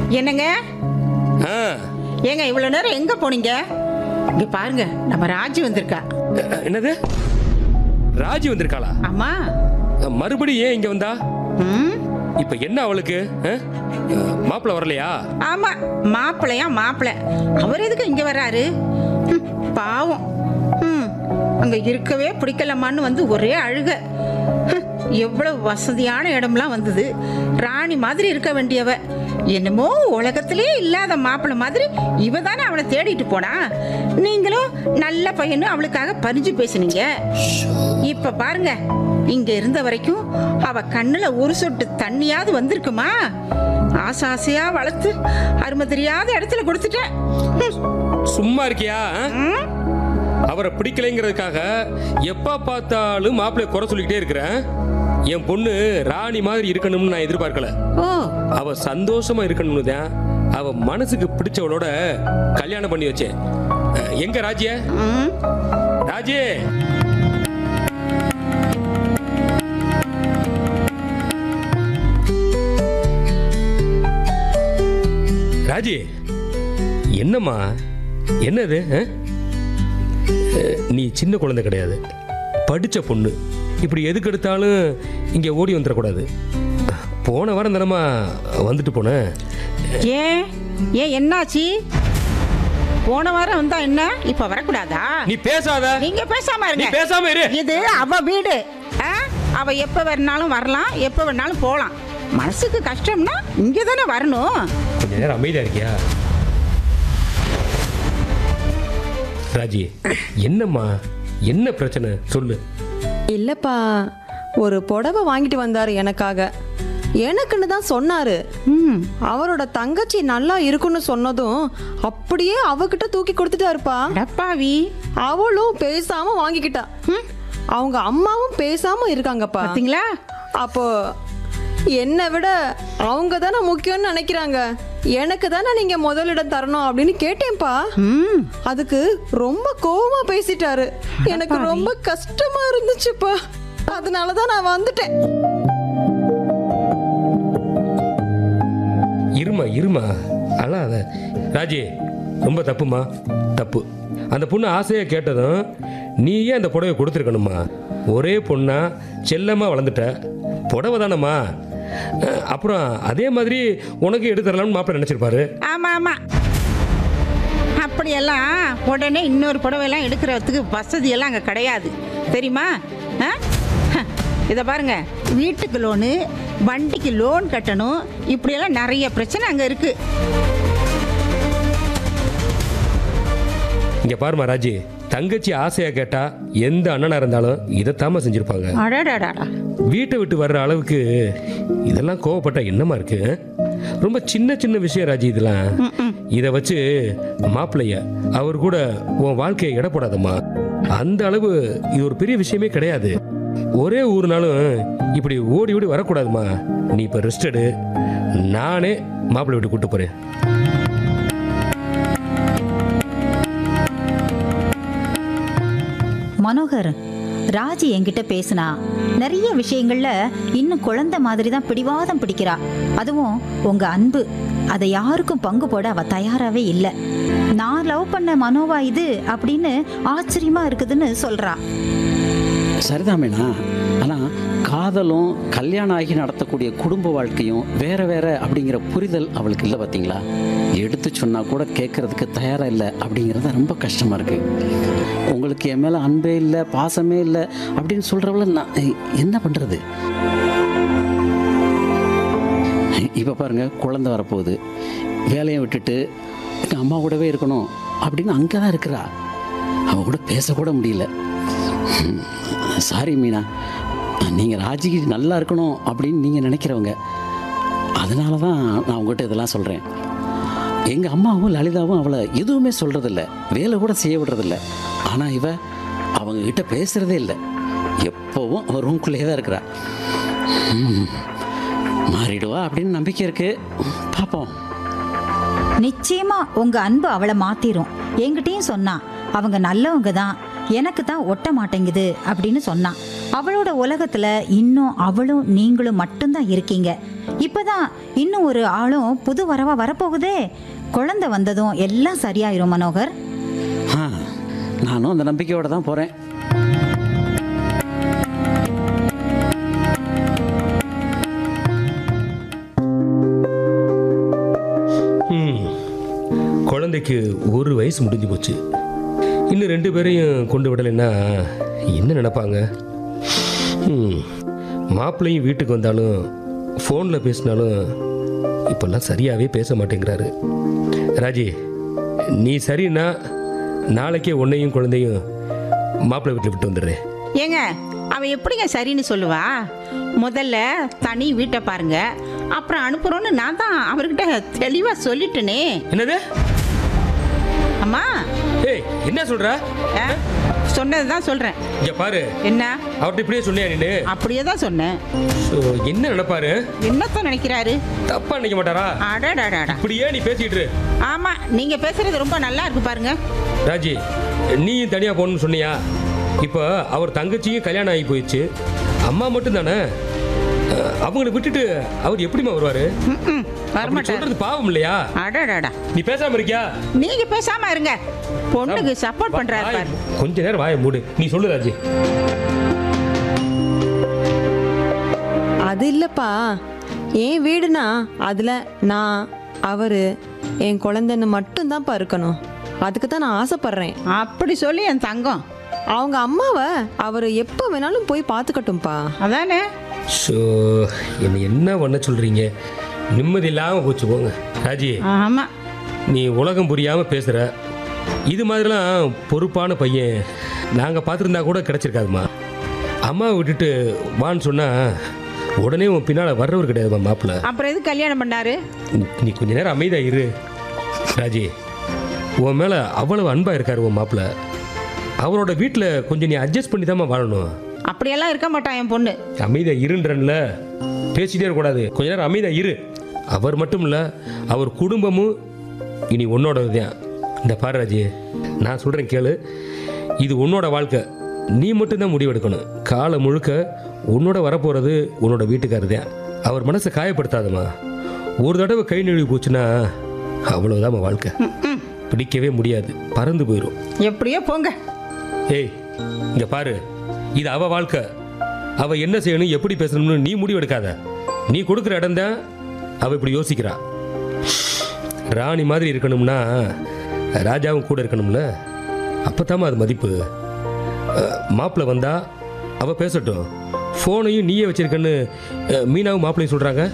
என்னங்க ஆ ஏங்க இவ்வளவு நேரம் எங்க போனீங்க இங்க பாருங்க நம்ம ராஜி வந்திருக்கா அஹ், என்னது ராஜி வந்திருக்காளா ஆமா அஹ், மறுபடியும் ஏன் இங்க வந்தா ம் இப்ப என்ன அவளுக்கு அஹ்? அஹ், மாப்பிள்ளை வரலையா ஆமா மாப்பிள்ளையா மாப்பிள்ளை அவர் எதுக்கு இங்க வர்றாரு ம், பாவம் ம் அங்க இருக்கவே பிடிக்கலமான்னு வந்து ஒரே அழுக ஹம், எவ்வளவு வசதியான இடம்லாம் வந்தது ராணி மாதிரி இருக்க வேண்டியவ என்னமோ உலகத்திலே இல்லாத மாப்பிள்ளை மாதிரி இவ தானே அவளை தேடிட்டு போனா நீங்களும் நல்ல பையனு அவளுக்காக பறிஞ்சு பேசுனீங்க இப்ப பாருங்க இங்க இருந்த வரைக்கும் அவ கண்ணுல ஒரு சொட்டு தண்ணியாவது வந்திருக்குமா ஆசை ஆசையா வளர்த்து அருமை தெரியாத இடத்துல கொடுத்துட்டேன் ஹம். சும்மா இருக்கியா அஹ்? ம்? அவரை பிடிக்கலைங்கிறதுக்காக எப்ப பார்த்தாலும் மாப்பிள்ளைய குறை சொல்லிக்கிட்டே இருக்கிறேன் என் பொண்ணு ராணி மாதிரி இருக்கணும்னு நான் எதிர்பார்க்கல ஓ அவ சந்தோஷமா இருக்கணும்னு தான் அவ மனசுக்கு பிடிச்சவளோட கல்யாணம் பண்ணி வச்சேன் அஹ், எங்க ராஜிய ம். ராஜே ராஜி என்னம்மா என்னது அஹ்? அஹ், நீ சின்ன குழந்தை கிடையாது படிச்ச பொண்ணு இப்படி எதுக்கு எடுத்தாலும் இங்கே ஓடி வந்துடக்கூடாது போன வாரம் தானம்மா வந்துட்டு போனேன் ஏன் ஏன் என்னாச்சு போன வாரம் வந்தா என்ன இப்ப வரக்கூடாதா நீ பேசாத நீங்க பேசாம நீ இருங்க பேசாம இரு இது அவ வீடு ஆ? அவ எப்ப வேணாலும் வரலாம் எப்ப வேணாலும் போலாம் மனசுக்கு கஷ்டம்னா இங்க தானே வரணும் கொஞ்ச நேரம் அமைதியா இருக்கியா ராஜி என்னம்மா என்ன பிரச்சனை சொல்லு இல்லப்பா ஒரு புடவை வாங்கிட்டு வந்தாரு எனக்காக எனக்குன்னு தான் சொன்னாரு ம் அவரோட தங்கச்சி நல்லா இருக்குன்னு சொன்னதும் அப்படியே அவகிட்ட தூக்கி கொடுத்துட்டாருப்பா அடப்பாவி அவளும் பேசாம வாங்கிக்கிட்டா ம். அவங்க அம்மாவும் பேசாம இருக்காங்கப்பா பாத்தீங்களா அப்போ என்னை விட அவங்க தானே முக்கியம்னு நினைக்கிறாங்க எனக்கு தானே நீங்க முதலிடம் தரணும் அப்படின்னு கேட்டேன்ப்பா ம் அதுக்கு ரொம்ப கோவமா பேசிட்டாரு எனக்கு ரொம்ப கஷ்டமா இருந்துச்சுப்பா அதனால தான் நான் வந்துட்டேன் இருமா இருமா அழாத ராஜி ரொம்ப தப்புமா தப்பு அந்த பொண்ணு ஆசையா கேட்டதும் நீ ஏன் அந்த புடவை கொடுத்துருக்கணுமா ஒரே பொண்ணா செல்லமா வளர்ந்துட்ட புடவை தானம்மா அஹ், அப்புறம் அதே மாதிரி உனக்கு எடுத்து தரலாம்னு மாப்பிள்ளை நினைச்சிருப்பாரு ஆமா ஆமா அப்படியெல்லாம் உடனே இன்னொரு புடவையெல்லாம் எடுக்கிறதுக்கு வசதியெல்லாம் அங்கே கிடையாது தெரியுமா ஆ? ஹ, இதை பாருங்க வீட்டுக்கு லோனு வண்டிக்கு லோன் கட்டணும் இப்படியெல்லாம் நிறைய பிரச்சனை அங்கே இருக்கு இங்க பாருமா ராஜி தங்கச்சி ஆசையா கேட்டா எந்த அண்ணனா இருந்தாலும் இதைத்தாம செஞ்சிருப்பாங்க அடடாடாடா வீட்டை விட்டு வர்ற அளவுக்கு இதெல்லாம் கோவப்பட்டா என்னமா இருக்கு ரொம்ப சின்ன சின்ன விஷயம் ராஜி இதெல்லாம் இதை வச்சு மாப்பிள்ளைய அவர் கூட உன் வாழ்க்கையை எடை போடாதம்மா அந்த அளவு இது ஒரு பெரிய விஷயமே கிடையாது ஒரே ஊர்னாலும் இப்படி ஓடி ஓடி வரக்கூடாதுமா நீ இப்போ ரெஸ்ட் எடு நானே மாப்பிள்ளை விட்டு கூட்டு போறேன் மனோகர் ராஜி என்கிட்ட பேசினா நிறைய விஷயங்கள்ல இன்னும் குழந்தை மாதிரி தான் பிடிவாதம் பிடிக்கிறா அதுவும் உங்க அன்பு அதை யாருக்கும் பங்கு போட அவ தயாராவே இல்லை நான் லவ் பண்ண மனோவா இது அப்படின்னு ஆச்சரியமா இருக்குதுன்னு சொல்றா சரிதான் மீனா ஆனால் காதலும் கல்யாணம் ஆகி நடத்தக்கூடிய குடும்ப வாழ்க்கையும் வேற வேற அப்படிங்கிற புரிதல் அவளுக்கு இல்லை பார்த்தீங்களா எடுத்து சொன்னா கூட கேட்கறதுக்கு தயாராக இல்லை அப்படிங்கிறது ரொம்ப கஷ்டமா இருக்கு உங்களுக்கு என் மேலே அன்பே இல்லை பாசமே இல்லை அப்படின்னு சொல்றவள நான் என்ன பண்ணுறது இப்போ பாருங்க குழந்தை வரப்போகுது வேலையை விட்டுட்டு எங்கள் அம்மா கூடவே இருக்கணும் அப்படின்னு அங்கே தான் இருக்கிறா அவ கூட பேசக்கூட முடியல சாரி மீனா நீங்கள் ராஜிக்கு நல்லா இருக்கணும் அப்படின்னு நீங்கள் நினைக்கிறவங்க அதனால தான் நான் உங்கள்கிட்ட இதெல்லாம் சொல்கிறேன் எங்கள் அம்மாவும் லலிதாவும் அவளை எதுவுமே சொல்கிறதில்ல வேலை கூட செய்ய விடுறதில்ல ஆனால் இவ அவங்க கிட்ட பேசுகிறதே இல்லை எப்போவும் அவள் ரூம்குள்ளேயே தான் இருக்கிறா ம், மாறிடுவா அப்படின்னு நம்பிக்கை இருக்குது பார்ப்போம் நிச்சயமா உங்க அன்பு அவளை மாத்திரும் என்கிட்டயும் சொன்னா அவங்க நல்லவங்க தான் எனக்கு தான் ஒட்ட மாட்டேங்குது அப்படின்னு சொன்னான் அவளோட உலகத்துல இன்னும் அவளும் நீங்களும் மட்டும்தான் இருக்கீங்க இப்பதான் இன்னும் ஒரு ஆளும் புது வரவா வரப்போகுதே குழந்தை வந்ததும் எல்லாம் சரியாயிரும் மனோகர் ஆ நானும் அந்த நம்பிக்கையோட தான் போகிறேன் ம் குழந்தைக்கு ஒரு வயசு முடிஞ்சு போச்சு இன்னும் ரெண்டு பேரையும் கொண்டு விடலைன்னா என்ன நினைப்பாங்க ம் மாப்பிள்ளையும் வீட்டுக்கு வந்தாலும் ஃபோனில் பேசினாலும் இப்போல்லாம் சரியாகவே பேச மாட்டேங்கிறாரு ராஜி நீ சரின்னா நாளைக்கே உன்னையும் குழந்தையும் மாப்பிள்ளை வீட்டில் விட்டு வந்துடுறேன் ஏங்க அவ எப்படிங்க சரின்னு சொல்லுவா முதல்ல தனி வீட்டை பாருங்க அப்புறம் அனுப்புறோன்னு நான் தான் அவர்கிட்ட தெளிவா சொல்லிட்டேனே என்னது அம்மா ஏய் என்ன சொல்ற ஆ, சொன்னதுதான் சொல்றேன் இங்க பாரு என்ன அவர்கிட்ட இப்படியே சொன்னியா நீனு அப்படியே தான் சொன்னேன் ஸோ, என்ன நினைப்பாரு என்னத்தான் நினைக்கிறாரு தப்பா நினைக்க மாட்டாரா அடடாடாடா இப்படியே நீ பேசிட்டு இரு. ஆமா நீங்க பேசுறது ரொம்ப நல்லா இருக்கு பாருங்க ராஜி நீயும் தனியா போகணும்னு சொன்னியா இப்போ அவர் தங்கச்சியும் கல்யாணம் ஆகி போயிடுச்சு அம்மா மட்டும் தானே அவங்கள விட்டுட்டு அவர் எப்படிம்மா வருவாரு ம்ம், அப்படி வரமாட்டாரு சொல்றது பாவம் இல்லையா அடடாடா நீ பேசாம இருக்கியா நீங்க பேசாம இருங்க பொண்ணுக்கு சப்போர்ட் பண்றாரு வாயை- பாரு கொஞ்ச நேரம் வாயை மூடு நீ சொல்லு ராஜி அது இல்லப்பா என் வீடுனா அதுல நான் அவரு என் குழந்தைன்னு மட்டும்தான்ப்பா இருக்கணும் அதுக்கு தான் நான் ஆசைப்படுறேன் அப்படி சொல்லி என் தங்கம் அவங்க அம்மாவை அவர் எப்போ வேணாலும் போய் பார்த்துக்கட்டும்ப்பா அதானே ஸோ என்ன என்ன பண்ண சொல்றீங்க நிம்மதி இல்லாம போச்சு போங்க ராஜி ஆமா நீ உலகம் புரியாம பேசுற இது மாதிரிலாம் பொறுப்பான பையன் நாங்க பார்த்துருந்தா கூட கிடைச்சிருக்காதுமா அம்மாவை விட்டுட்டு வான்னு சொன்னா உடனே உன் பின்னால வர்றவர் கிடையாதுமா மாப்பிள்ள அப்புறம் எது கல்யாணம் பண்ணாரு நீ கொஞ்ச நேரம் அமைதியா இரு ராஜி உன் மேல அவ்வளவு அன்பா இருக்காரு உன் மாப்பிள்ள அவரோட வீட்டில் கொஞ்சம் நீ அட்ஜஸ்ட் பண்ணி தாம்மா வாழணும் அப்படியெல்லாம் இருக்க மாட்டான் என் பொண்ணு அமைதியா இருன்றன்ல பேசிட்டே இருக்கக்கூடாது கொஞ்ச நேரம் அமைதியா இரு அவர் மட்டும் இல்ல அவர் குடும்பமும் இனி உன்னோடது தான் இந்த பாரு ராஜி நான் சொல்றேன் கேளு இது உன்னோட வாழ்க்கை நீ மட்டும்தான் முடிவெடுக்கணும் காலம் முழுக்க உன்னோட வரப்போறது உன்னோட வீட்டுக்காரர் தான் அவர் மனசை காயப்படுத்தாதம்மா ஒரு தடவை கை நழுவி போச்சுன்னா அவ்வளவுதான் வாழ்க்கை பிடிக்கவே முடியாது பறந்து போயிடும் எப்படியோ போங்க ஏய் இங்க பாரு இது அவ வாழ்க்கை அவ என்ன செய்யணும் எப்படி பேசணும்னு நீ முடிவு எடுக்காத நீ கொடுக்குற இடம் தான் அவ இப்படி யோசிக்கிறா ராணி மாதிரி இருக்கணும்னா ராஜாவும் கூட இருக்கணும்ல அப்பத்தாம்மா அது மதிப்பு மாப்பிள்ளை வந்தா அவ பேசட்டும் ஃபோனையும் நீயே வச்சிருக்கன்னு அஹ், மீனாவும் மாப்பிள்ளையும் சொல்றாங்க